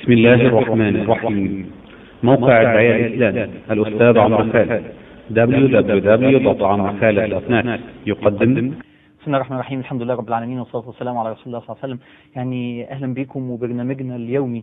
بسم الله الرحمن الرحيم موقع الدعاية الإسلامي الأستاذ عمرو خالد www.عمرخالد.net يقدم بسم الله الرحمن الرحيم الحمد لله رب العالمين والصلاة والسلام على رسول الله صلى الله عليه وسلم يعني أهلا بكم وبرنامجنا اليومي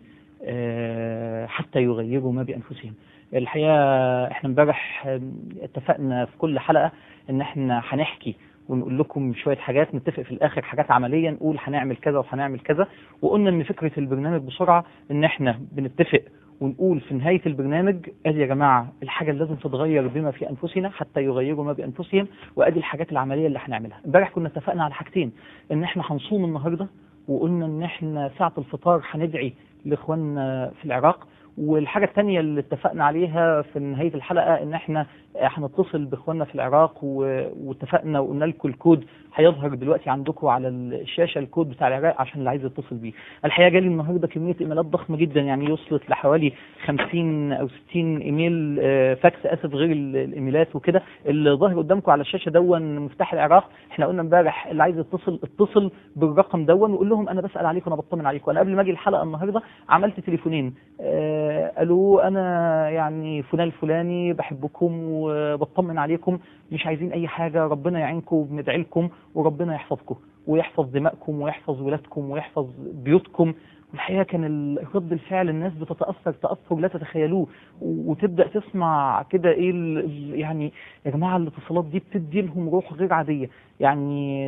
آه، حتى يغيروا ما بأنفسهم الحقيقة احنا امبارح آه، اتفقنا في كل حلقة ان احنا هنحكي ونقول لكم شوية حاجات نتفق في الآخر حاجات عملية نقول هنعمل كذا وهنعمل كذا وقلنا ان فكرة البرنامج بسرعة ان احنا بنتفق ونقول في نهاية البرنامج ادي يا جماعة الحاجة اللي لازم تتغير بما في انفسنا حتى يغيروا ما بانفسهم وادي الحاجات العملية اللي هنعملها امبارح كنا اتفقنا على حاجتين ان احنا هنصوم النهاردة وقلنا ان احنا ساعة الفطار هندعي لاخواننا في العراق والحاجة الثانية اللي اتفقنا عليها في نهاية الحلقة ان احنا هنتصل باخواننا في العراق و- واتفقنا وقلنا لكم الكود هيظهر دلوقتي عندكم على الشاشة الكود بتاع العراق عشان اللي عايز يتصل بيه الحقيقة جالي النهاردة كمية ايميلات ضخمة جدا يعني وصلت لحوالي 50 او 60 ايميل آه، فاكس اسف غير ال- الايميلات وكده اللي ظاهر قدامكم على الشاشة دون مفتاح العراق احنا قلنا امبارح اللي عايز يتصل اتصل بالرقم دون وقول لهم انا بسأل عليكم انا بطمن عليكم انا قبل ما اجي الحلقة النهاردة عملت تليفونين آه، الو انا يعني فلان الفلاني بحبكم وبطمن عليكم مش عايزين اي حاجة ربنا يعينكم وبندعي لكم وربنا يحفظكم ويحفظ دمائكم ويحفظ ولادكم ويحفظ بيوتكم والحقيقة كان ال- رد الفعل الناس بتتأثر تأثر لا تتخيلوه وتبدأ تسمع كده ايه ال- ال- يعني يا جماعة الاتصالات دي بتدي لهم روح غير عادية يعني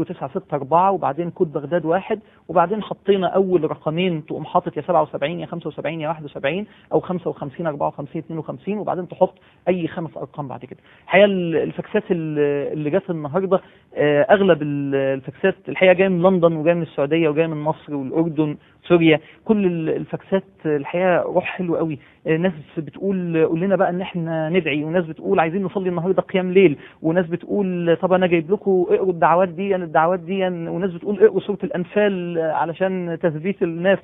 00964 وبعدين كود بغداد واحد وبعدين حطينا اول رقمين تقوم حاطط يا 77 يا 75 يا 71 او 55 54 52 وبعدين تحط اي خمس ارقام بعد كده الحقيقه ال- الفاكسات ال- اللي جت النهارده آه، اغلب ال- الفاكسات الحقيقه جايه من لندن وجايه من السعوديه وجايه من مصر والاردن سوريا كل ال- الفاكسات الحقيقه روح حلو قوي آه، ناس بتقول قول لنا بقى ان احنا ندعي وناس بتقول عايزين نصلي النهارده قيام ليل وناس بتقول طب انا جايب لكم اقروا الدعوات دي الدعوات دي وناس بتقول اقروا سوره الانفال علشان تثبيت الناس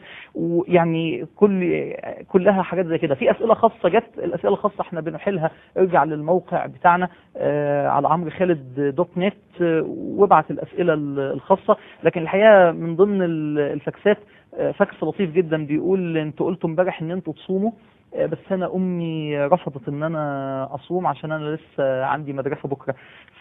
ويعني كل كلها حاجات زي كده في اسئله خاصه جت الاسئله الخاصه احنا بنحلها ارجع للموقع بتاعنا آه، على عمرو خالد دوت نت آه، وابعت الاسئله الخاصه لكن الحقيقه من ضمن ال- الفاكسات آه، فاكس لطيف جدا بيقول انتوا قلتوا امبارح ان انتوا تصوموا آه، بس انا امي رفضت ان انا اصوم عشان انا لسه عندي مدرسه بكره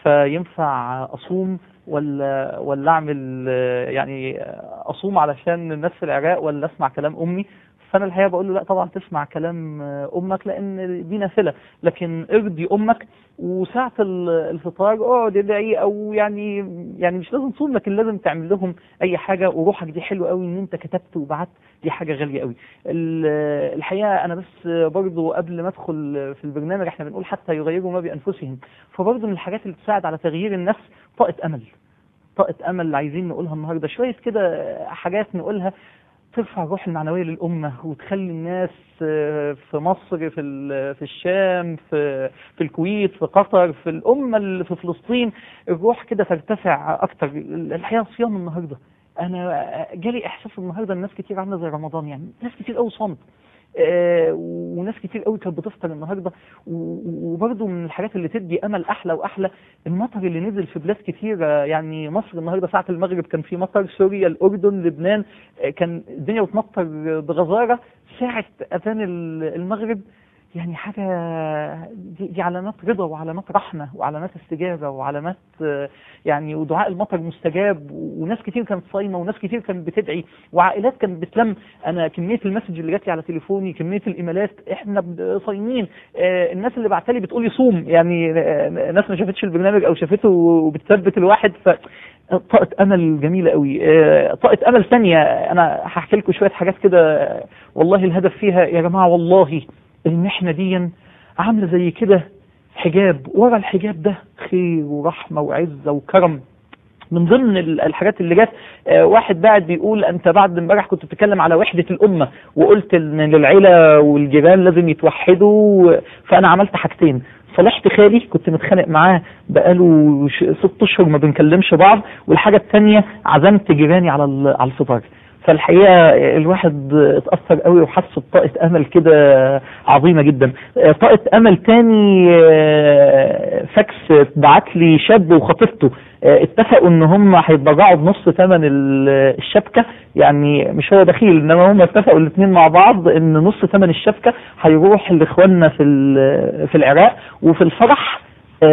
فينفع اصوم ولا ولا اعمل آه، يعني آه، اصوم علشان الناس في العراق ولا اسمع كلام امي فانا الحقيقه بقول له لا طبعا تسمع كلام آه، امك لان دي نافله لكن ارضي امك وساعه ال- الفطار اقعد ادعي او يعني يعني مش لازم تصوم لكن لازم تعمل لهم اي حاجه وروحك دي حلوه قوي ان انت كتبت وبعت دي حاجه غاليه قوي ال- الحقيقه انا بس برضو قبل ما ادخل في البرنامج احنا بنقول حتى يغيروا ما بانفسهم فبرضو من الحاجات اللي تساعد على تغيير النفس طاقه امل طاقه امل اللي عايزين نقولها النهارده شويه كده حاجات نقولها ترفع الروح المعنويه للامه وتخلي الناس آه، في مصر في ال- في الشام في في الكويت في قطر في الامه اللي في فلسطين الروح كده ترتفع اكتر الحقيقه صيام النهارده انا جالي احساس النهارده الناس كتير عامله زي رمضان يعني ناس كتير قوي صامت آه، وناس كتير قوي كانت بتفطر النهارده و- وبرضه من الحاجات اللي تدي امل احلى واحلى المطر اللي نزل في بلاد كتيره يعني مصر النهارده ساعه المغرب كان في مطر سوريا الاردن لبنان آه، كان الدنيا بتمطر بغزاره ساعه اذان ال- المغرب يعني حاجة دي, دي علامات رضا وعلامات رحمة وعلامات استجابة وعلامات آه، يعني ودعاء المطر مستجاب وناس كتير كانت صايمة وناس كتير كانت بتدعي وعائلات كانت بتلم أنا كمية المسج اللي جات لي على تليفوني كمية الإيميلات إحنا ب- صايمين آه، الناس اللي بعتلي بتقول لي صوم يعني آه، ناس ما شافتش البرنامج أو شافته وبتثبت الواحد ف طاقة أمل جميلة قوي آه، طاقة أمل ثانية أنا هحكي لكم شوية حاجات كده آه، والله الهدف فيها يا جماعة والله المحنة دي عاملة زي كده حجاب ورا الحجاب ده خير ورحمة وعزة وكرم من ضمن ال- الحاجات اللي جت آه، واحد بعد بيقول انت بعد امبارح كنت بتتكلم على وحدة الامة وقلت ان للعيلة والجيران لازم يتوحدوا فانا عملت حاجتين صالحت خالي كنت متخانق معاه بقاله ش- ست اشهر ما بنكلمش بعض والحاجة التانية عزمت جيراني على ال- على الفطار فالحقيقه الواحد اتاثر قوي وحس بطاقه امل كده عظيمه جدا طاقه امل تاني آه، فاكس بعت لي شاب وخطيبته آه، اتفقوا ان هم هيتبرعوا بنص ثمن ال- الشبكه يعني مش هو بخيل انما هم اتفقوا الاثنين مع بعض ان نص ثمن الشبكه هيروح لاخواننا في ال- في العراق وفي الفرح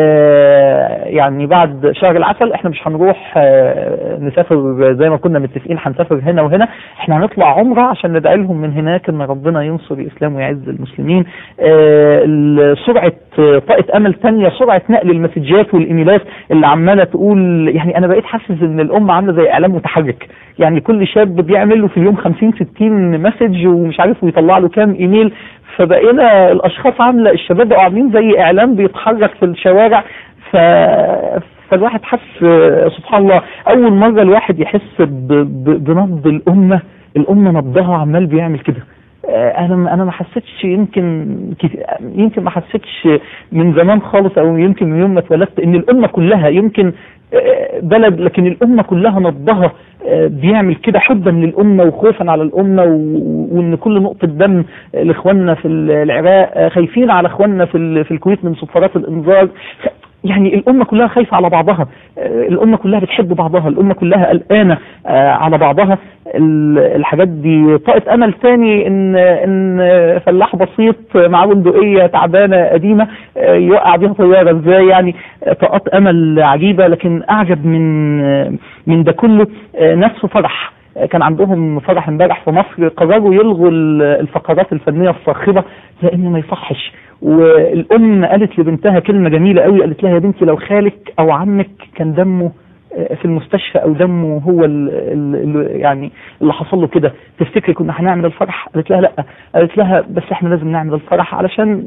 آه، يعني بعد شهر العسل احنا مش هنروح آه، نسافر زي ما كنا متفقين هنسافر هنا وهنا احنا هنطلع عمرة عشان ندعي لهم من هناك ان ربنا ينصر الاسلام ويعز المسلمين آه، ال- سرعة آه، طاقة امل تانية سرعة نقل المسجات والايميلات اللي عمالة تقول يعني انا بقيت حاسس ان الامة عاملة زي اعلام متحرك يعني كل شاب بيعمل له في اليوم 50 60 مسج ومش عارف ويطلع له كام ايميل فبقينا الاشخاص عامله الشباب بقوا عاملين زي اعلام بيتحرك في الشوارع ف فالواحد حس آه، سبحان الله اول مره الواحد يحس ب... ب... بنبض الامه الامه نبضها عمال بيعمل كده آه، انا انا ما حسيتش يمكن كت- يمكن ما حسيتش من زمان خالص او يمكن من يوم ما اتولدت ان الامه كلها يمكن آه، بلد لكن الامه كلها نبضها آه، بيعمل كده حبا للامه وخوفا على الامه و- وان كل نقطه دم لاخواننا في العراق آه، خايفين على اخواننا في ال- في الكويت من صفارات الانذار خ- يعني الامه كلها خايفه على بعضها آه، الامه كلها بتحب بعضها الامه كلها قلقانه آه، على بعضها ال- الحاجات دي طاقه امل تاني ان ان فلاح بسيط معاه بندقيه تعبانه قديمه آه، يوقع بيها طياره ازاي يعني آه، طاقات امل عجيبه لكن اعجب من آه، من ده كله آه، ناس في فرح آه، كان عندهم فرح امبارح في مصر قرروا يلغوا ال- الفقرات الفنيه الصاخبه لان ما يصحش والام قالت لبنتها كلمه جميله قوي قالت لها يا بنتي لو خالك او عمك كان دمه آه، في المستشفى او دمه هو ال ال يعني اللي حصل له كده تفتكري كنا هنعمل الفرح قالت لها لا قالت لها بس احنا لازم نعمل الفرح علشان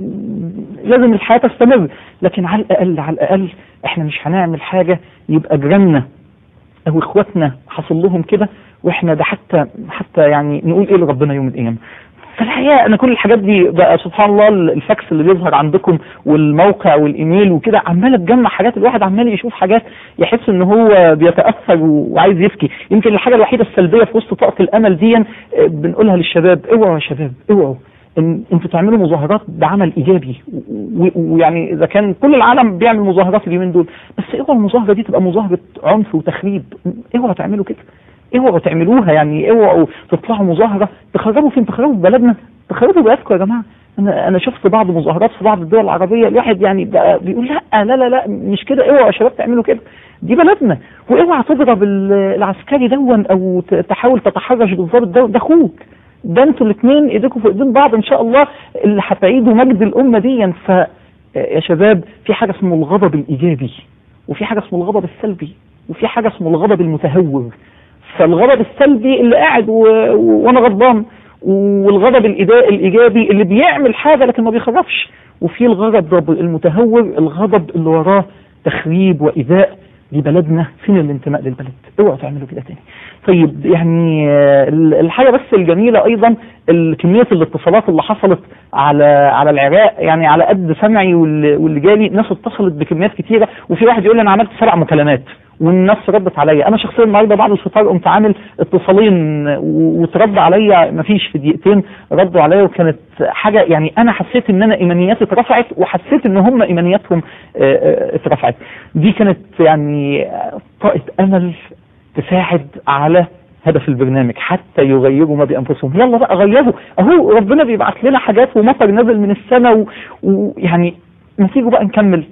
لازم الحياه تستمر لكن على الاقل على الاقل احنا مش هنعمل حاجه يبقى جيراننا او اخواتنا حصل لهم كده واحنا ده حتى حتى يعني نقول ايه لربنا يوم القيامه فالحقيقه انا كل الحاجات دي بقى سبحان الله الفاكس اللي بيظهر عندكم والموقع والايميل وكده عماله تجمع حاجات الواحد عمال يشوف حاجات يحس ان هو بيتاثر وعايز يبكي يمكن الحاجه الوحيده السلبيه في وسط طاقه الامل دي آه، بنقولها للشباب اوعوا يا شباب اوعوا ان انتوا تعملوا مظاهرات بعمل ايجابي و- و- ويعني اذا كان كل العالم بيعمل مظاهرات اليومين دول بس اوعوا المظاهره دي تبقى مظاهره عنف وتخريب اوعوا تعملوا كده اوعوا تعملوها يعني اوعوا تطلعوا مظاهره تخربوا فين تخربوا في بلدنا تخربوا بلدكم يا جماعه انا انا شفت بعض مظاهرات في بعض الدول العربيه الواحد يعني بقى بيقول لا لا لا لا مش كده اوعوا يا شباب تعملوا كده دي بلدنا واوعى تضرب ال- العسكري دون او ت- تحاول تتحرش بالضابط ده ده اخوك ده انتوا الاثنين ايديكم في ايدين بعض ان شاء الله اللي هتعيدوا مجد الامه دي ف يا شباب في حاجه اسمه الغضب الايجابي وفي حاجه اسمه الغضب السلبي وفي حاجه اسمه الغضب المتهور فالغضب السلبي اللي قاعد و... و... وانا غضبان والغضب الإيدا- الايجابي اللي بيعمل حاجه لكن ما بيخرجش وفي الغضب المتهور الغضب اللي وراه تخريب وايذاء لبلدنا فين الانتماء للبلد اوعوا تعملوا كده تاني طيب يعني آه، ال- الحاجه بس الجميله ايضا ال- كميه الاتصالات اللي حصلت على على العراق يعني على قد سمعي واللي واللي جالي ناس اتصلت بكميات كتيره وفي واحد يقول لي انا عملت سبع مكالمات والناس ردت عليا انا شخصيا النهارده بعد الفطار قمت عامل اتصالين و- وترد عليا مفيش في دقيقتين ردوا عليا وكانت حاجه يعني انا حسيت ان انا ايمانياتي اترفعت وحسيت ان هم ايمانياتهم آه، آه، اترفعت دي كانت يعني آه، طاقه امل تساعد على هدف البرنامج حتى يغيروا ما بانفسهم يلا بقى غيروا اهو ربنا بيبعت لنا حاجات ومطر نازل من السماء و- ويعني ما تيجوا بقى نكمل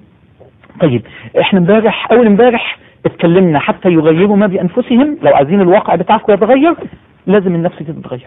طيب احنا امبارح اول امبارح اتكلمنا حتى يغيروا ما بانفسهم لو عايزين الواقع بتاعكم يتغير لازم النفس دي تتغير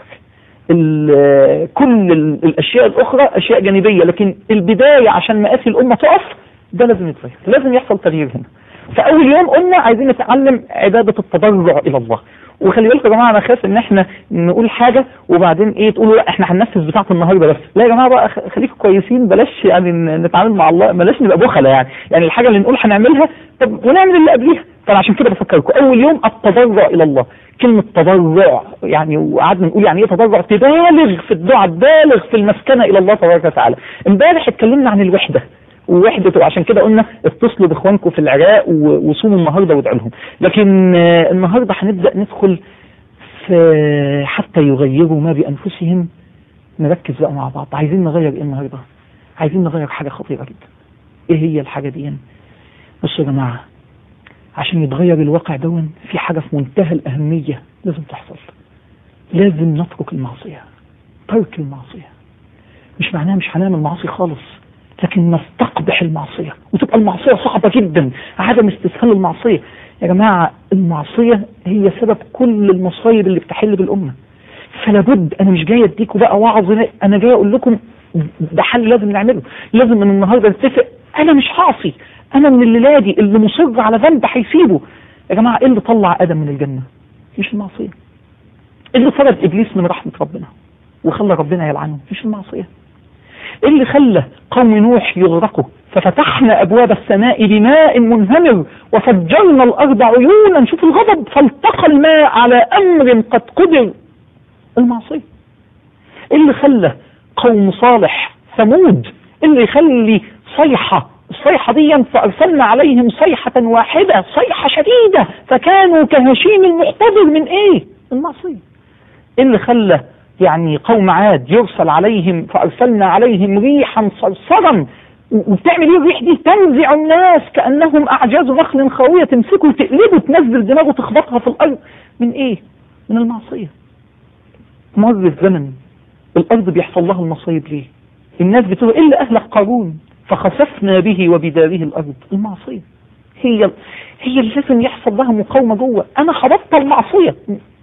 ال- كل ال- الاشياء الاخرى اشياء جانبيه لكن البدايه عشان مقاسي الامه تقف ده لازم يتغير لازم يحصل تغيير هنا فاول يوم قلنا عايزين نتعلم عباده التضرع الى الله وخلي بالكم يا جماعه انا خايف ان احنا نقول حاجه وبعدين ايه تقولوا لا احنا هننفذ بتاعه النهارده بس لا يا جماعه بقى خ- خليكم كويسين بلاش يعني ن- نتعامل مع الله بلاش نبقى بخلة يعني يعني الحاجه اللي نقول هنعملها طب ونعمل اللي قبليها فانا عشان كده بفكركم اول يوم التضرع الى الله كلمه تضرع يعني وقعدنا نقول يعني ايه تضرع تبالغ في الدعاء تبالغ في المسكنه الى الله تبارك وتعالى امبارح اتكلمنا عن الوحده ووحدة وعشان كده قلنا اتصلوا باخوانكم في العراق و- وصوموا النهارده وادعوا لهم لكن آه، النهارده هنبدا ندخل في حتى يغيروا ما بأنفسهم نركز بقى مع بعض عايزين نغير ايه النهارده عايزين نغير حاجة خطيرة جدا ايه هي الحاجة دي بصوا يا جماعة عشان يتغير الواقع دون في حاجة في منتهى الأهمية لازم تحصل لازم نترك المعصية ترك المعصية مش معناها مش هنعمل معاصي خالص لكن نستقبح المعصية وتبقى المعصية صعبة جدا عدم استسهال المعصية يا جماعة المعصية هي سبب كل المصايب اللي بتحل بالأمة فلا بد أنا مش جاي أديكم بقى وعظ لا، أنا جاي أقول لكم ده حل لازم نعمله لازم من النهاردة نتفق أنا مش هعصي أنا من الليلة دي اللي مصر على ذنب هيسيبه يا جماعة إيه اللي طلع آدم من الجنة مش المعصية إيه اللي طرد إبليس من رحمة ربنا وخلى ربنا يلعنه مش المعصية إيه اللي خلى قوم نوح يغرقوا ففتحنا أبواب السماء بماء منهمر وفجرنا الأرض عيونا شوف الغضب فالتقى الماء على أمر قد قدر المعصية إيه اللي خلى قوم صالح ثمود إيه اللي يخلي صيحة الصيحة دي فأرسلنا عليهم صيحة واحدة صيحة شديدة فكانوا كهشيم المحتضر من إيه المعصية إيه اللي خلى يعني قوم عاد يرسل عليهم فأرسلنا عليهم ريحا صرصرا وبتعمل ايه الريح دي تنزع الناس كأنهم أعجاز نخل خاوية تمسكه وتقلبه تنزل دماغه تخبطها في الأرض من ايه من المعصية مر الزمن الأرض بيحصل لها المصايب ليه الناس بتقول إلا أهل قارون فخسفنا به وبداره الأرض المعصية هي هي اللي لازم يحصل لها مقاومة جوه أنا هبطل معصية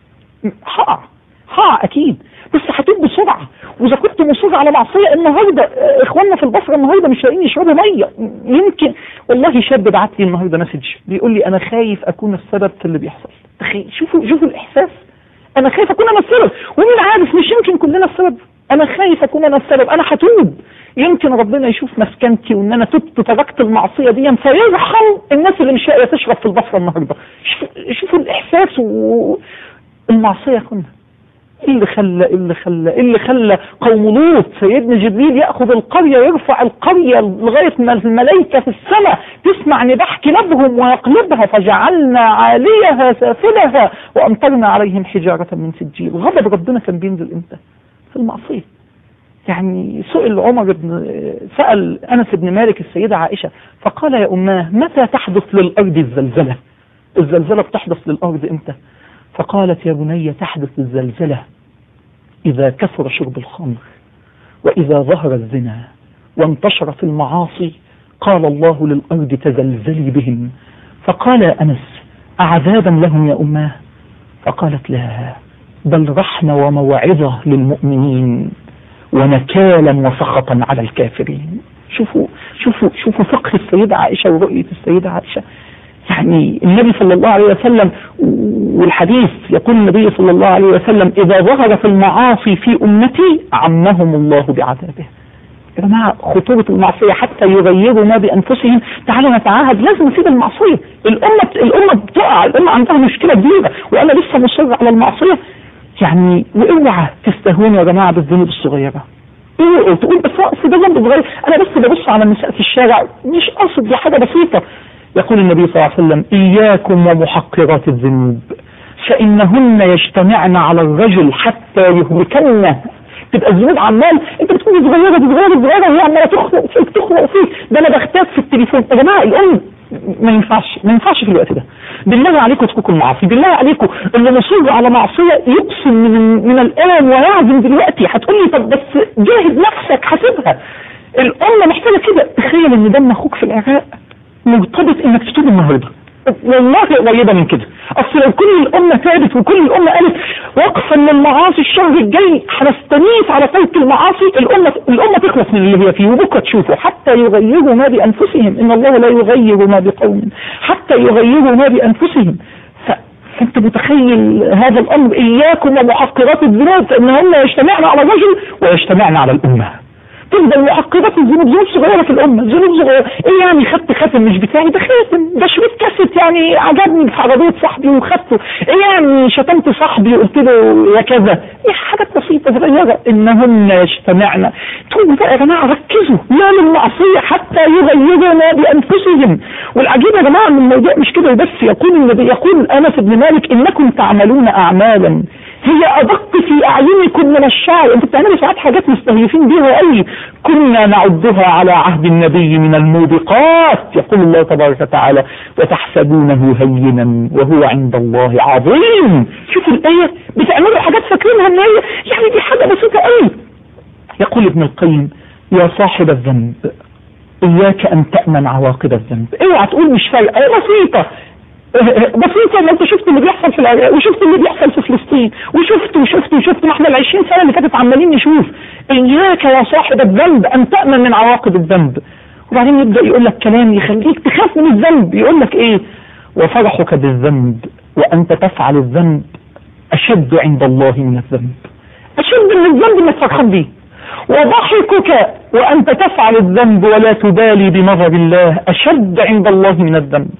هقع هقع أكيد بس هتوب بسرعة وإذا كنت مصر على معصية النهاردة آه، إخواننا في البصرة النهاردة مش لاقيين يشربوا مية يمكن والله شاب بعت لي النهاردة مسج بيقول لي أنا خايف أكون السبب في اللي بيحصل تخيل شوفوا شوفوا الإحساس أنا خايف أكون أنا السبب ومين عارف مش يمكن كلنا السبب أنا خايف أكون أنا السبب أنا هتوب يمكن ربنا يشوف مسكنتي وإن أنا تبت تركت المعصية دي فيرحم الناس اللي مش لاقية تشرب في البصرة النهاردة شوفوا شوفوا الإحساس والمعصية يا أخوانا ايه اللي خلى ايه اللي خلى ايه اللي خلى قوم لوط سيدنا جبريل ياخذ القريه يرفع القريه لغايه ما الملائكه في السماء تسمع نباح كلابهم ويقلبها فجعلنا عاليها سافلها وامطرنا عليهم حجاره من سجيل غضب ربنا كان بينزل امتى؟ في المعصيه يعني سئل عمر بن سأل أنس بن مالك السيدة عائشة فقال يا أماه متى تحدث للأرض الزلزلة الزلزلة بتحدث للأرض إمتى فقالت يا بني تحدث الزلزلة إذا كثر شرب الخمر وإذا ظهر الزنا وانتشرت المعاصي قال الله للأرض تزلزلي بهم فقال يا أنس أعذابا لهم يا أماه فقالت لا بل رحمة وموعظة للمؤمنين ونكالا وسخطا على الكافرين شوفوا شوفوا شوفوا فقه السيدة عائشة ورؤية السيدة عائشة يعني النبي صلى الله عليه وسلم والحديث يقول النبي صلى الله عليه وسلم إذا ظهرت المعاصي في أمتي عمهم الله بعذابه يا جماعة خطورة المعصية حتى يغيروا ما بأنفسهم تعالوا نتعاهد لازم نسيب المعصية الأمة الأمة بتقع الأمة عندها مشكلة كبيرة وأنا لسه مصر على المعصية يعني واوعى تستهونوا يا جماعة بالذنوب الصغيرة اوعوا تقول بس اصل ده ذنب صغير انا بس ببص على النساء في الشارع مش قصد دي حاجة بسيطة يقول النبي صلى الله عليه وسلم إياكم ومحقرات الذنوب فإنهن يجتمعن على الرجل حتى يهلكن تبقى الذنوب عمال انت بتقول صغيره دي صغيره صغيره وهي عماله تخنق فيك تخنق فيك ده انا بختاف في التليفون يا جماعه الام ما ينفعش ما ينفعش في الوقت ده بالله عليكم اتركوا المعاصي بالله عليكم اللي مصر على معصيه يقسم من من الان ويعزم دلوقتي هتقول لي طب بس جاهد نفسك حاسبها الامه محتاجه كده تخيل ان دم اخوك في العراق مرتبط انك تتوب النهارده والله قريبه من كده اصل لو كل الامه تابت وكل الامه قالت وقفا للمعاصي الشهر الجاي هنستنيف على ترك المعاصي الامه الامه تخلص من اللي هي فيه وبكره تشوفوا حتى يغيروا ما بانفسهم ان الله لا يغير ما بقوم حتى يغيروا ما بانفسهم ف... فانت متخيل هذا الامر اياكم ومحقرات الذنوب فانهن يجتمعن على الرجل ويجتمعن على الامه تفضل محققات الذنوب ذنوب صغيره في الامه ذنوب صغيره ايه يعني خدت خاتم مش بتاعي ده خاتم ده شريط كاسيت يعني عجبني في عربيه صاحبي وخدته ايه يعني شتمت صاحبي وقلت له يا كذا ايه حاجات بسيطه صغيره انهن يجتمعن تقولوا بقى يا جماعه ركزوا لا للمعصيه حتى يغيروا ما بانفسهم والعجيب يا جماعه ان الموضوع مش كده بس يقول النبي يقول انس بن مالك انكم تعملون اعمالا هي ادق في اعينكم من الشعر انتوا بتعملوا ساعات حاجات مستهيفين بيها قوي كنا نعدها على عهد النبي من الموبقات يقول الله تبارك وتعالى وتحسبونه هينا وهو عند الله عظيم شوفوا الايه بتعملوا حاجات فاكرينها ان هي يعني دي حاجه بسيطه قوي يقول ابن القيم يا صاحب الذنب اياك ان تامن عواقب الذنب اوعى تقول مش فارقه بسيطه بسيطة ما انت شفت اللي بيحصل في العراق وشفت اللي بيحصل في فلسطين وشفت وشفت وشفت ما احنا ال 20 سنة اللي فاتت عمالين نشوف اياك يا صاحب الذنب ان تأمن من عواقب الذنب وبعدين يبدأ يقول لك كلام يخليك تخاف من الذنب يقول لك ايه وفرحك بالذنب وانت تفعل الذنب اشد عند الله من الذنب اشد من الذنب انك فرحان بيه وضحكك وانت تفعل الذنب ولا تبالي بنظر الله اشد عند الله من الذنب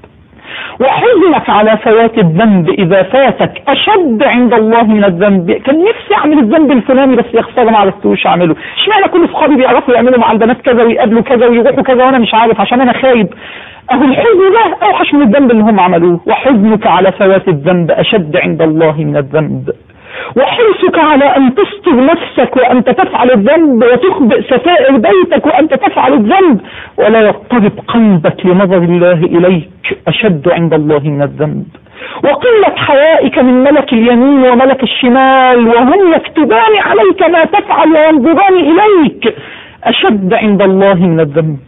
وحزنك على فوات الذنب اذا فاتك اشد عند الله من الذنب كان نفسي اعمل الذنب الفلاني بس يا خساره ما عرفتوش اعمله اشمعنى كل اصحابي بيعرفوا يعملوا مع البنات كذا ويقابلوا كذا ويروحوا كذا وانا مش عارف عشان انا خايب اهو الحزن ده اوحش من الذنب اللي هم عملوه وحزنك على فوات الذنب اشد عند الله من الذنب وحرصك على ان تستر نفسك وانت تفعل الذنب وتخبئ ستائر بيتك وانت تفعل الذنب ولا يضطرب قلبك لنظر الله اليك اشد عند الله من الذنب وقلة حيائك من ملك اليمين وملك الشمال وهم يكتبان عليك ما تفعل وينظران اليك اشد عند الله من الذنب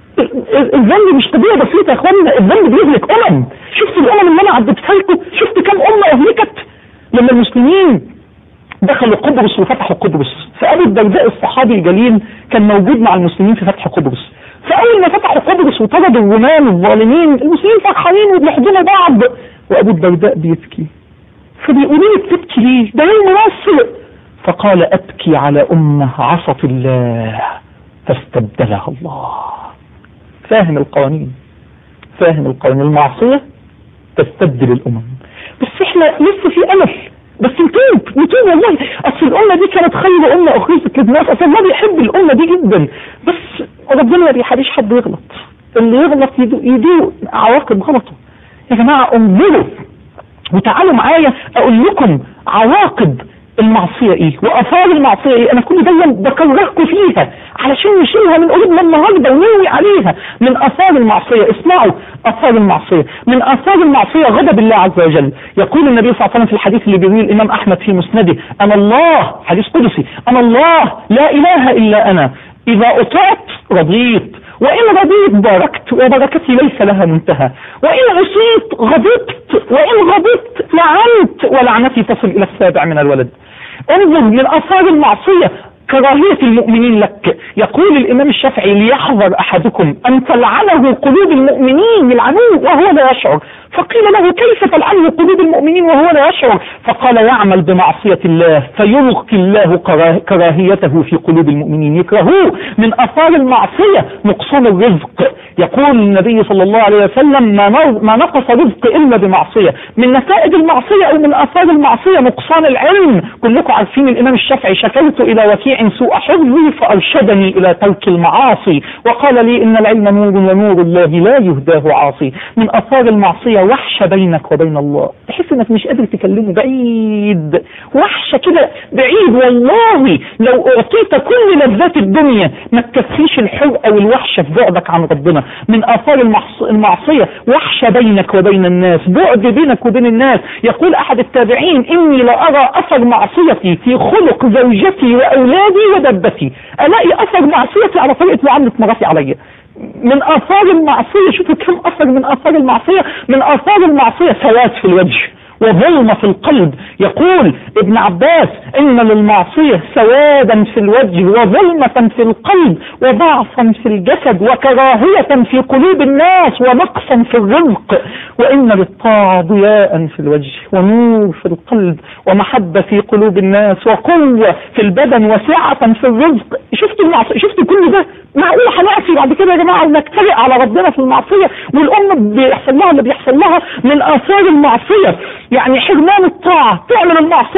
الذنب مش قضيه بسيطه يا اخوانا الذنب بيهلك امم شفت الامم اللي انا عدتها لكم شفت كم امه اهلكت لما المسلمين دخلوا قبرص وفتحوا قبرص فابو الدرداء الصحابي الجليل كان موجود مع المسلمين في فتح قبرص فاول ما فتحوا قبرص وطردوا الرومان الظالمين المسلمين فرحانين وبيحضنوا بعض وابو الدرداء بيبكي فبيقولوا لي بتبكي ليه ده يوم نصر فقال ابكي على امه عصت الله فاستبدلها الله فاهم القوانين فاهم القوانين المعصيه تستبدل الامم بس احنا لسه في امل بس نتوب نتوب والله اصل الامه دي كانت خير امه اخرجت للناس اصل الله بيحب الامه دي جدا بس ربنا ما بيحبش حد يغلط اللي يغلط يدوق عواقب غلطه يا جماعه انظروا وتعالوا معايا اقول لكم عواقب المعصية ايه واثار المعصية ايه انا كل دايما بكرهكم فيها علشان نشيلها من قلوبنا النهارده وننوي عليها من اثار المعصية اسمعوا اثار المعصية من اثار المعصية غضب الله عز وجل يقول النبي صلى الله عليه وسلم في الحديث اللي بيرويه الامام احمد في مسنده انا الله حديث قدسي انا الله لا اله الا انا اذا اطعت رضيت وإن رضيت باركت وبركتي ليس لها منتهى وإن عصيت غضبت وإن غضبت لعنت ولعنتي تصل إلى السابع من الولد انظر من اثار المعصية كراهية المؤمنين لك يقول الامام الشافعي ليحذر احدكم ان تلعنه قلوب المؤمنين يلعنوه وهو لا يشعر فقيل له كيف تلعنه قلوب المؤمنين وهو لا يشعر فقال يعمل بمعصية الله فيلقي الله كراهيته في قلوب المؤمنين يكرهوه من اثار المعصية نقصان الرزق يقول النبي صلى الله عليه وسلم ما, ما نقص رزق الا بمعصية من نتائج المعصية او من اثار المعصية نقصان العلم كلكم عارفين الامام الشافعي شكلت الى وكيع سوء حظي فارشدني الى ترك المعاصي وقال لي ان العلم نور ونور الله لا يهداه عاصي من اثار المعصية وحشة بينك وبين الله تحس انك مش قادر تكلمه بعيد وحشة كده بعيد والله لو اعطيت كل لذات الدنيا ما تكفيش الحرقة والوحشة في بعدك عن ربنا من اثار المعصية وحشة بينك وبين الناس بعد بينك وبين الناس يقول احد التابعين اني لارى اثر معصيتي في خلق زوجتي واولادي ودبتي الاقي اثر معصيتي على طريقة معاملة مراتي عليا من اثار المعصية شوفوا كم اثر من اثار المعصية من اثار المعصية سواد في الوجه وظلمة في القلب يقول ابن عباس ان للمعصية سوادا في الوجه وظلمة في القلب وضعفا في الجسد وكراهية في قلوب الناس ونقصا في الرزق وان للطاعة ضياء في الوجه ونور في القلب ومحبة في قلوب الناس وقوة في البدن وسعة في الرزق شفتوا المعصية شفتوا كل ده معقول هنعصي بعد كده يا جماعة ونتفرق على ربنا في المعصية والأمة بيحصل لها اللي بيحصل لها من آثار المعصية يعني حرمان الطاعة تعمل المعصية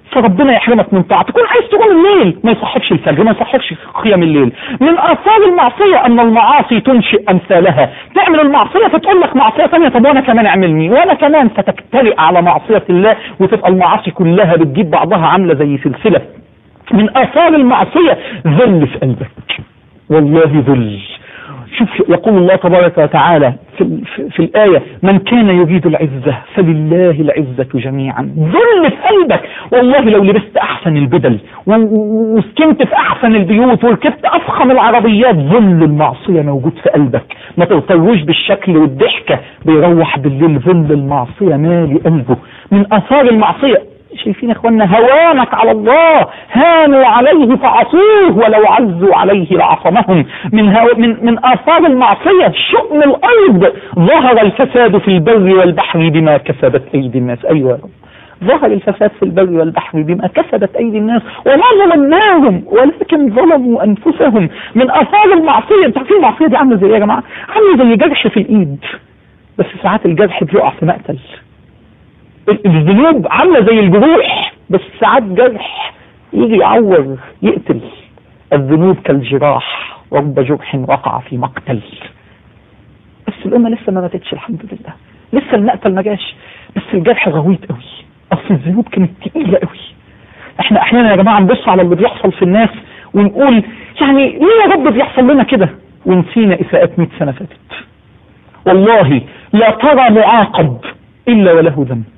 فربنا يحرمك من طاعته تكون عايز تقوم الليل ما يصحكش الفجر ما يصحكش قيام الليل من اثار المعصيه ان المعاصي تنشئ امثالها تعمل المعصيه فتقول لك معصيه ثانيه طب وانا كمان اعملني وانا كمان فتجترئ على معصيه الله وتبقى المعاصي كلها بتجيب بعضها عامله زي سلسله من اثار المعصيه ذل في قلبك والله ذل شوف يقول الله تبارك وتعالى في, في, في الآية من كان يريد العزة فلله العزة جميعا ذل في قلبك والله لو لبست أحسن البدل وسكنت في أحسن البيوت وركبت أفخم العربيات ذل المعصية موجود في قلبك ما تغتروش بالشكل والضحكة بيروح بالليل ذل المعصية مالي قلبه من أثار المعصية شايفين يا اخوانا هوانك على الله هانوا عليه فعصوه ولو عزوا عليه لعصمهم من, هو من, من آثار المعصية شؤم الأرض ظهر الفساد في البر والبحر بما كسبت أيدي الناس أيوة يا رب ظهر الفساد في البر والبحر بما كسبت أيدي الناس وما ظلمناهم ولكن ظلموا أنفسهم من آثار المعصية انتوا عارفين المعصية دي عاملة زي ايه يا جماعة عاملة زي جرح في الإيد بس ساعات الجرح بيقع في مقتل الذنوب عاملة زي الجروح بس ساعات جرح يجي يعور يقتل الذنوب كالجراح ورب جرح وقع في مقتل بس الأمة لسه ما ماتتش الحمد لله لسه المقتل ما جاش بس الجرح غويط قوي أصل الذنوب كانت تقيلة قوي احنا احيانا يا جماعة نبص على اللي بيحصل في الناس ونقول يعني ليه يا رب بيحصل لنا كده ونسينا إساءات 100 سنة فاتت والله لا ترى معاقب إلا وله ذنب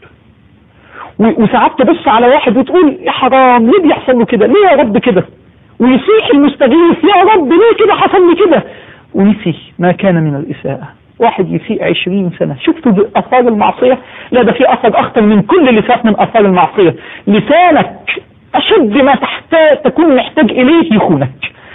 وساعات تبص على واحد وتقول يا حرام ليه بيحصل له كده ليه يا رب كده ويصيح المستغيث يا رب ليه كده حصل لي كده ونسي ما كان من الإساءة واحد يسيء عشرين سنة شفتوا أثار المعصية لا ده في أثر أخطر من كل لسان من أثار المعصية لسانك أشد ما تحتاج تكون محتاج إليه يخونك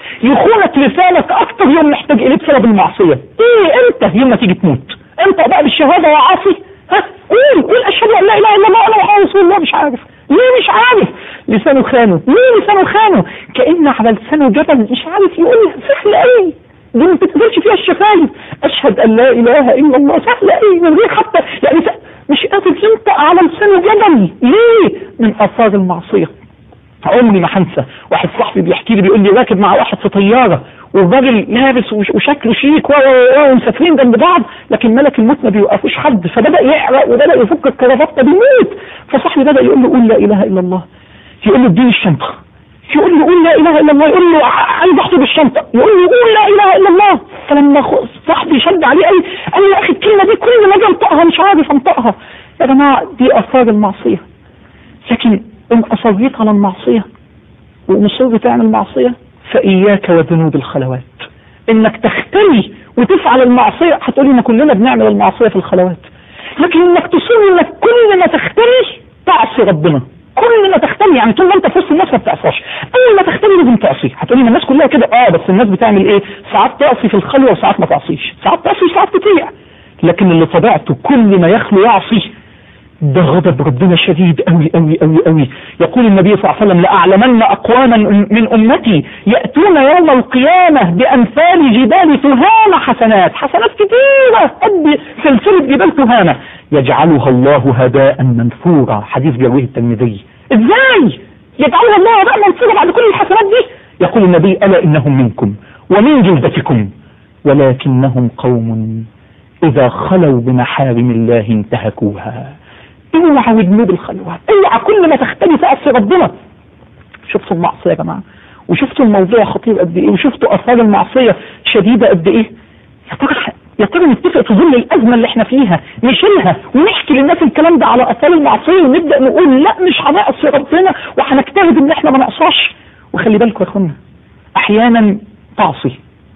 يخونك لسانك أكتر يوم محتاج إليه بسبب المعصية إيه أنت يوم ما تيجي تموت أنت بقى بالشهادة وعاصي ها قول قول اشهد ان لا اله الا الله وانا محمد رسول الله مش عارف ليه مش عارف لسانه خانه ليه لسانه خانه كأن على لسانه جبل مش عارف يقول سهل قوي دي ما بتتقبلش فيها الشفايف اشهد ان لا اله الا الله سهل قوي من غير حتى يعني مش قادر ينطق على لسانه جبل ليه من اثار المعصيه عمري ما هنسى واحد صاحبي بيحكي لي بيقول لي راكب مع واحد في طياره والراجل لابس وشكله شيك ومسافرين جنب بعض لكن ملك الموت ما بيوقفوش حد فبدا يعرق وبدا يفك الكرافته بيموت فصاحبي بدا يقول له قول لا اله الا الله يقول له اديني الشنطه يقول له قول لا اله الا الله يقول له عايز احطب الشنطه يقول له قول لا اله الا الله فلما صاحبي شد عليه قال قال يا اخي الكلمه دي كل ما اجي انطقها مش عارف انطقها يا جماعه دي اثار المعصيه لكن ان اصريت على المعصيه ومصر تعمل معصيه فإياك وذنوب الخلوات إنك تختلي وتفعل المعصية هتقولي ما كلنا بنعمل المعصية في الخلوات لكن إنك تصير إنك كل ما تختلي تعصي ربنا كل ما تختلي يعني طول ما انت في وسط الناس ما بتعصاش اول ما تختلي لازم تعصي هتقولي ما الناس كلها كده اه بس الناس بتعمل ايه ساعات تعصي في الخلوه وساعات ما تعصيش ساعات تعصي وساعات تطيع لكن اللي طبيعته كل ما يخلو يعصي ده غضب ربنا شديد قوي قوي قوي قوي يقول النبي صلى الله عليه وسلم لأعلمن أقواما من أمتي يأتون يوم القيامة بأمثال جبال تهامة حسنات حسنات كثيرة قد سلسلة جبال تهامة يجعلها الله هباء منثورا حديث بيرويه الترمذي ازاي يجعلها الله هباء منثورا بعد كل الحسنات دي يقول النبي ألا إنهم منكم ومن جلدتكم ولكنهم قوم إذا خلوا بمحارم الله انتهكوها اوعى وذنوب الخلوة اوعى كل ما تختلي تأسي ربنا شفتوا المعصية يا جماعة وشفتوا الموضوع خطير قد ايه وشفتوا اثار المعصية شديدة قد ايه يا ترى يا ترى نتفق في ظل الازمة اللي احنا فيها نشيلها ونحكي للناس الكلام ده على اثار المعصية ونبدأ نقول لا مش هنعصي ربنا وهنجتهد ان احنا ما نعصاش وخلي بالكم يا اخوانا احيانا تعصي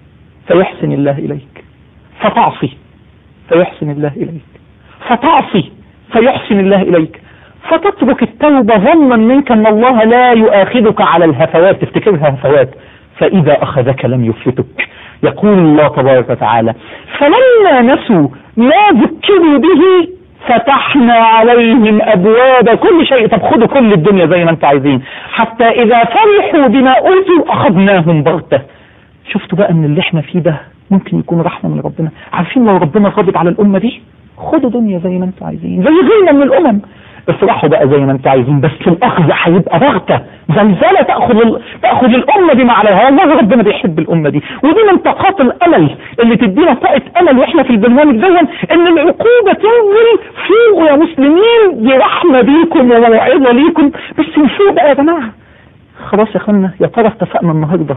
فيحسن الله اليك فتعصي فيحسن الله اليك فتعصي فيحسن الله إليك فتترك التوبة ظنا منك أن الله لا يؤاخذك على الهفوات تفتكرها هفوات فإذا أخذك لم يفلتك يقول الله تبارك وتعالى فلما نسوا ما ذكروا به فتحنا عليهم أبواب كل شيء طب خدوا كل الدنيا زي ما انتم عايزين حتى إذا فرحوا بما أوتوا أخذناهم بغتة شفتوا بقى أن اللي احنا فيه ده ممكن يكون رحمة من ربنا عارفين لو ربنا غضب على الأمة دي خدوا دنيا زي ما انتم عايزين زي غيرنا من الامم افرحوا بقى زي ما انتوا عايزين بس الاخذ هيبقى رغته زلزله تاخذ ال... تاخذ الامه دي ما عليها والله ربنا بيحب الامه دي ودي من طاقات الامل اللي تدينا طاقه امل واحنا في البرنامج ده ان العقوبه تنزل فوقوا يا مسلمين دي رحمه بيكم وموعظه ليكم بس نفوق بقى يا جماعه خلاص يا اخوانا يا ترى اتفقنا النهارده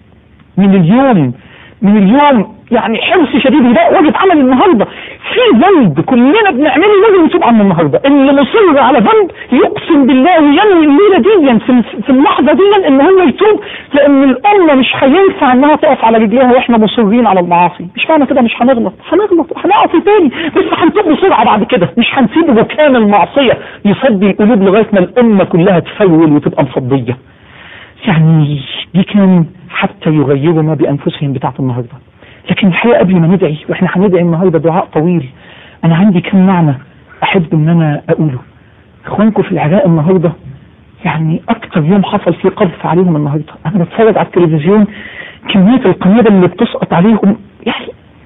من اليوم من اليوم يعني حرص شديد يبقى واجب عمل النهارده في ذنب كلنا بنعمله لازم نتوب عنه النهارده اللي مصر على ذنب يقسم بالله ينوي الليله دي في في اللحظه دي ان هو يتوب لان الامه مش هينفع انها تقف على رجليها واحنا مصرين على المعاصي مش معنى كده مش هنغلط هنغلط وهنقف تاني بس هنتوب بسرعه بعد كده مش هنسيب مكان المعصيه يفضي القلوب لغايه ما الامه كلها تفول وتبقى مفضيه يعني دي كان حتى يغيروا ما بانفسهم بتاعت النهارده لكن الحقيقه قبل ما ندعي واحنا هندعي النهارده دعاء طويل انا عندي كم معنى احب ان انا اقوله اخوانكم في العراق النهارده يعني اكتر يوم حصل فيه قذف عليهم النهارده انا بتفرج على التلفزيون كميه القنابل اللي بتسقط عليهم يعني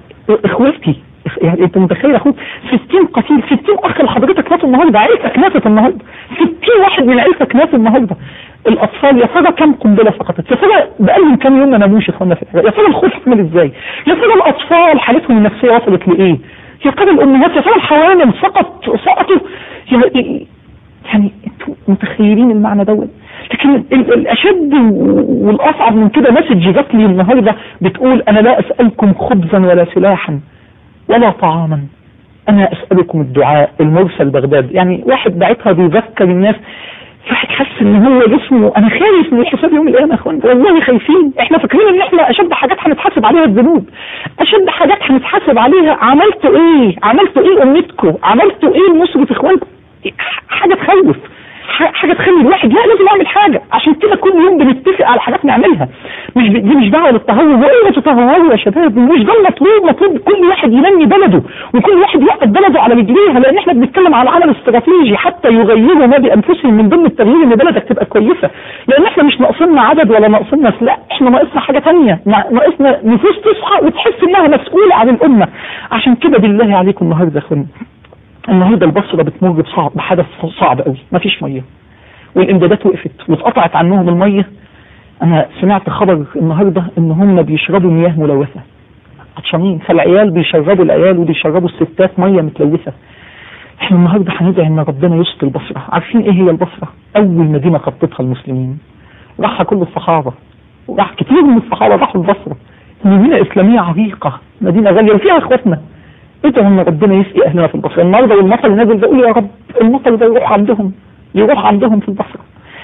اخواتي يعني انت متخيل اخوك 60 قتيل 60 اخ لحضرتك ماتوا النهارده عيلتك ماتت النهارده 60 واحد من عيلتك مات النهارده الاطفال يا ترى كم قنبله سقطت يا ترى بقالهم كام يوم ما ناموش اخوانا في العراق يا ترى الخوف عامل ازاي يا ترى الاطفال حالتهم النفسيه وصلت لايه يا ترى الامهات يا ترى الحوامل سقط سقطوا يعني يعني انتوا متخيلين المعنى دوت لكن الاشد والاصعب من كده مسج جات لي النهارده بتقول انا لا اسالكم خبزا ولا سلاحا ولا طعاما انا اسالكم الدعاء المرسل بغداد يعني واحد بعتها بيذكر الناس الواحد حاسس ان هو جسمه انا خايف من الحساب يوم القيامه يا اخوان والله خايفين احنا فاكرين ان احنا اشد حاجات هنتحاسب عليها الذنوب اشد حاجات هنتحاسب عليها عملتوا ايه عملتوا ايه امتكم عملتوا ايه لنصره اخوانكم حاجه تخوف حاجه تخلي الواحد لا لازم اعمل حاجه عشان كده كل يوم بنتفق على حاجات نعملها مش دي مش دعوه للتهور وايه تتهوروا يا شباب مش ده المطلوب مطلوب كل واحد ينمي بلده وكل واحد يوقف بلده على رجليها لان احنا بنتكلم على عمل استراتيجي حتى يغيروا ما بانفسهم من ضمن التغيير ان بلدك تبقى كويسه لان احنا مش ناقصنا عدد ولا ناقصنا لا احنا ناقصنا حاجه ثانيه ناقصنا نفوس تصحى وتحس انها مسؤوله عن الامه عشان كده بالله عليكم النهارده يا اخوانا النهارده البصره بتمر بصعب بحدث صعب قوي مفيش ميه والامدادات وقفت واتقطعت عنهم الميه انا سمعت خبر النهارده ان هم بيشربوا مياه ملوثه عطشانين فالعيال بيشربوا العيال وبيشربوا الستات ميه متلوثه احنا النهارده هندعي ان ربنا يسقي البصره عارفين ايه هي البصره اول مدينه خطتها المسلمين راحها كل الصحابه وراح كتير من الصحابه راحوا البصره مدينه اسلاميه عريقه مدينه غاليه وفيها اخواتنا ادعوا ان ربنا يسقي اهلنا في البصره النهارده والمطر اللي نازل ده قول يا رب المطر ده يروح عندهم يروح عندهم في البصره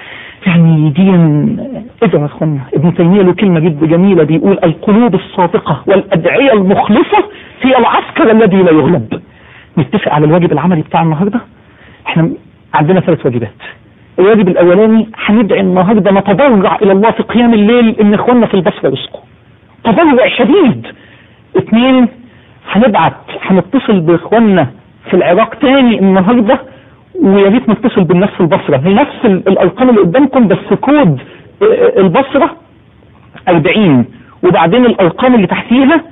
يعني دي ادعوا يا اخوانا ابن تيميه له كلمه جد جميله بيقول القلوب الصادقه والادعيه المخلصه هي العسكر الذي لا يغلب نتفق على الواجب العملي بتاع النهارده احنا عندنا ثلاث واجبات الواجب الاولاني هندعي النهارده نتضرع الى الله في قيام الليل ان اخواننا في البصره يسقوا تضرع شديد اثنين هنبعت هنتصل باخواننا في العراق تاني النهارده ويا ريت نتصل بالناس في البصره هي نفس الارقام اللي قدامكم بس كود البصره 40 وبعدين الارقام اللي تحتيها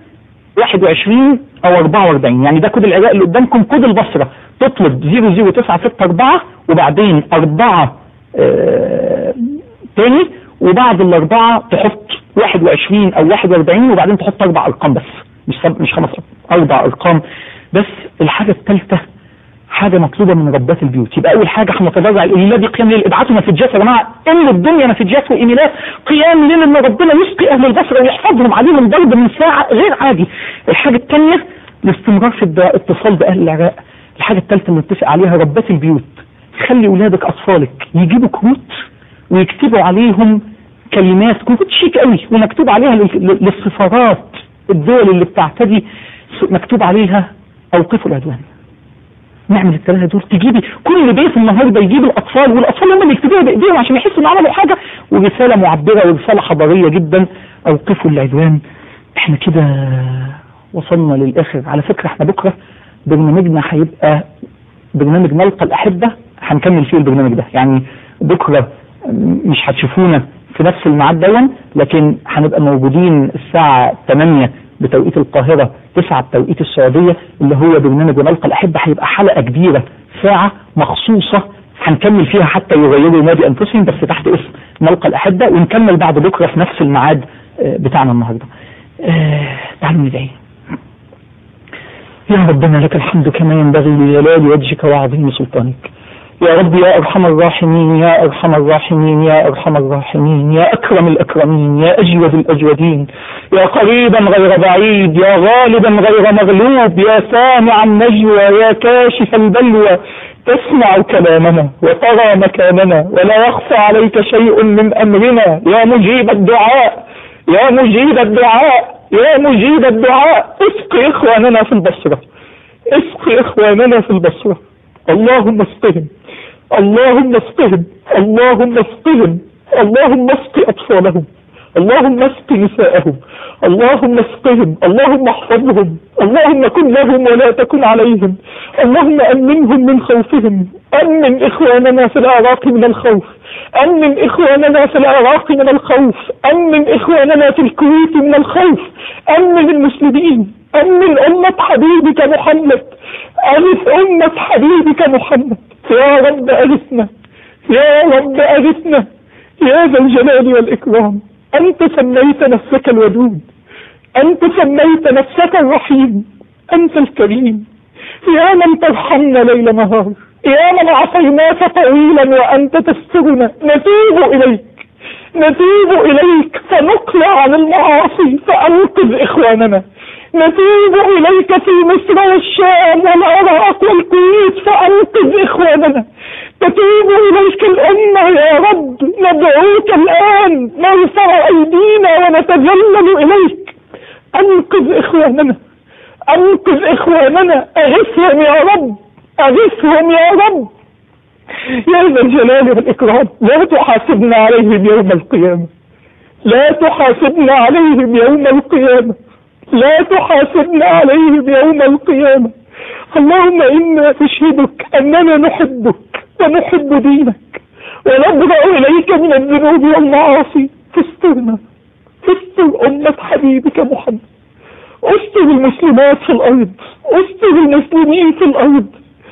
21 او 44 يعني ده كود العراق اللي قدامكم كود البصره تطلب 00964 وبعدين 4 آه تاني وبعد الاربعه تحط 21 او 41 وبعدين تحط اربع ارقام بس مش مش خمس اربع ارقام بس الحاجه الثالثه حاجه مطلوبه من ربات البيوت يبقى اول حاجه هنتضرع الايميلات دي قيام ليل ابعتوا مسجات يا جماعه ان الدنيا مسجات وايميلات قيام ليل ان ربنا يسقي اهل البصره ويحفظهم عليهم ضرب من ساعه غير عادي الحاجه الثانيه الاستمرار في الاتصال باهل العراق الحاجه الثالثه اللي نتفق عليها ربات البيوت خلي اولادك اطفالك يجيبوا كروت ويكتبوا عليهم كلمات كروت شيك قوي ومكتوب عليها للسفارات الدول اللي بتعتدي مكتوب عليها اوقفوا العدوان نعمل الثلاثه دول تجيبي كل بيت النهارده يجيب الاطفال والاطفال هم اللي يكتبوها بايديهم عشان يحسوا ان عملوا حاجه ورساله معبره ورساله حضاريه جدا اوقفوا العدوان احنا كده وصلنا للاخر على فكره احنا بكره برنامجنا هيبقى برنامج نلقى الاحبه هنكمل فيه البرنامج ده يعني بكره مش هتشوفونا في نفس الميعاد دون لكن هنبقى موجودين الساعه 8 بتوقيت القاهرة 9 بتوقيت السعودية اللي هو برنامج ونلقى الأحبة هيبقى حلقة كبيرة ساعة مخصوصة هنكمل فيها حتى يغيروا ما بانفسهم بس تحت اسم نلقى الاحبه ونكمل بعد بكره في نفس الميعاد آه، بتاعنا النهارده آه، تعالوا ندعي يا ربنا لك الحمد كما ينبغي لجلال وجهك وعظيم سلطانك يا رب يا ارحم الراحمين يا ارحم الراحمين يا ارحم الراحمين يا اكرم الاكرمين يا اجود الاجودين يا قريبا غير بعيد يا غالبا غير مغلوب يا سامع النجوى يا كاشف البلوى تسمع كلامنا وترى مكاننا ولا يخفى عليك شيء من امرنا يا مجيب الدعاء يا مجيب الدعاء يا مجيب الدعاء اسقي اخواننا في البصره اسقي اخواننا في البصره اللهم اسقهم اللهم اسقهم اللهم اسقهم اللهم اسق اطفالهم اللهم اسق نساءهم اللهم اسقهم اللهم احفظهم اللهم كن لهم ولا تكن عليهم اللهم امنهم من خوفهم امن اخواننا في العراق من الخوف امن اخواننا في العراق من الخوف امن اخواننا في الكويت من الخوف امن المسلمين امن امة حبيبك محمد أغث أمة حبيبك محمد يا رب أغثنا يا رب أغثنا يا ذا الجلال والإكرام أنت سميت نفسك الودود أنت سميت نفسك الرحيم أنت الكريم يا من ترحمنا ليل نهار يا من عصيناك طويلا وأنت تسترنا نتوب إليك نتوب إليك فنقلع عن المعاصي فأنقذ إخواننا نتوب إليك في مصر والشام والعراق والكويت فأنقذ إخواننا تتوب إليك الأمة يا رب ندعوك الآن نرفع أيدينا ونتذلل إليك أنقذ إخواننا أنقذ إخواننا أغثهم يا رب أغثهم يا رب يا ذا الجلال والإكرام لا تحاسبنا عليهم يوم القيامة لا تحاسبنا عليهم يوم القيامة لا تحاسبنا عليهم يوم القيامة اللهم إنا نشهدك أننا نحبك ونحب دينك ونبرأ إليك من الذنوب والمعاصي فاسترنا استر أمة حبيبك محمد استر المسلمات في الأرض استر المسلمين في الأرض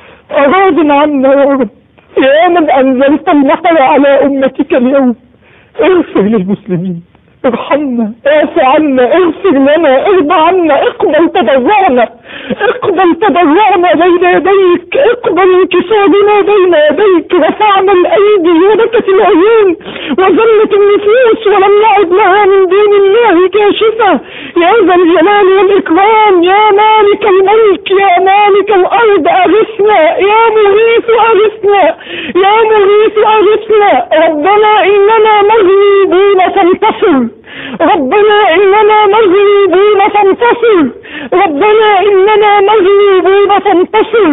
أراض عنا يا رب يا من أنزلت المطر على أمتك اليوم اغفر للمسلمين ارحمنا اعف عنا اغفر لنا ارضى عنا اقبل تضرعنا اقبل تضرعنا بين يديك اقبل انكسارنا بين يديك رفعنا الايدي وبكت العيون وذلت النفوس ولم يعد لها من دون الله كاشفة يا ذا الجلال والاكرام يا مالك الملك يا مالك الارض اغثنا يا مغيث اغثنا يا مغيث اغثنا ربنا اننا مغلوبون فانتصر ربنا إننا مغلوبون فانتصر ربنا إننا مغلوبون فانتصر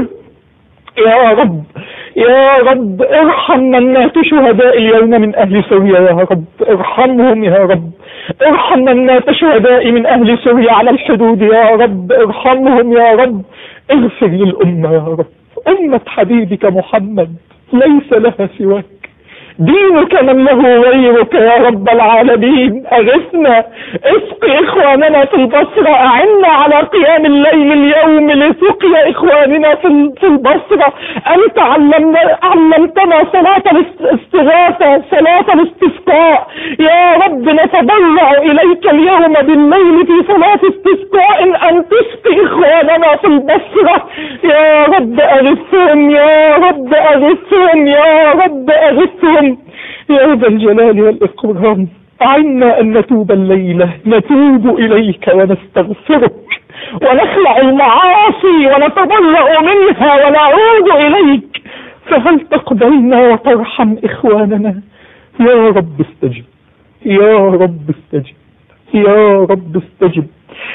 يا رب يا رب ارحم من مات شهداء اليوم من أهل سوريا يا رب ارحمهم يا رب ارحم من مات شهداء من أهل سوريا على الحدود يا رب ارحمهم يا رب اغفر للأمة يا رب أمة حبيبك محمد ليس لها سواك دينك من له غيرك يا رب العالمين أغثنا اسقي إخواننا في البصرة أعنا على قيام الليل اليوم لسقيا إخواننا في في البصرة أنت علمنا علمتنا صلاة الاستغاثة صلاة الاستسقاء يا رب نتضرع إليك اليوم بالليل في صلاة استسقاء أن تسقي إخواننا في البصرة يا رب أغثهم يا رب أغثهم يا رب أغثهم يا ذا الجلال والإكرام أعنا أن نتوب الليلة نتوب إليك ونستغفرك ونخلع المعاصي ونتضرع منها ونعود إليك فهل تقبلنا وترحم إخواننا يا رب استجب يا رب استجب يا رب استجب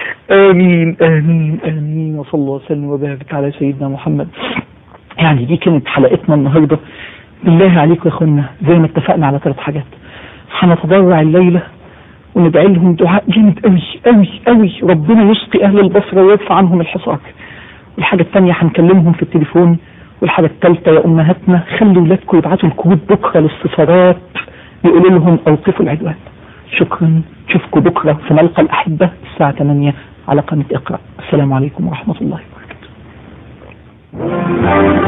آمين آمين آمين وصلى الله وسلم وبارك على سيدنا محمد يعني دي كانت حلقتنا النهارده بالله عليكم يا اخوانا زي ما اتفقنا على ثلاث حاجات هنتضرع الليله وندعي لهم دعاء جامد قوي قوي قوي ربنا يسقي اهل البصره ويرفع عنهم الحصار والحاجه الثانيه هنكلمهم في التليفون والحاجه الثالثه يا امهاتنا خلوا ولادكم يبعتوا الكروت بكره للسفارات يقولوا لهم اوقفوا العدوان شكرا نشوفكم بكره في ملقى الاحبه الساعه 8 على قناه اقرا السلام عليكم ورحمه الله وبركاته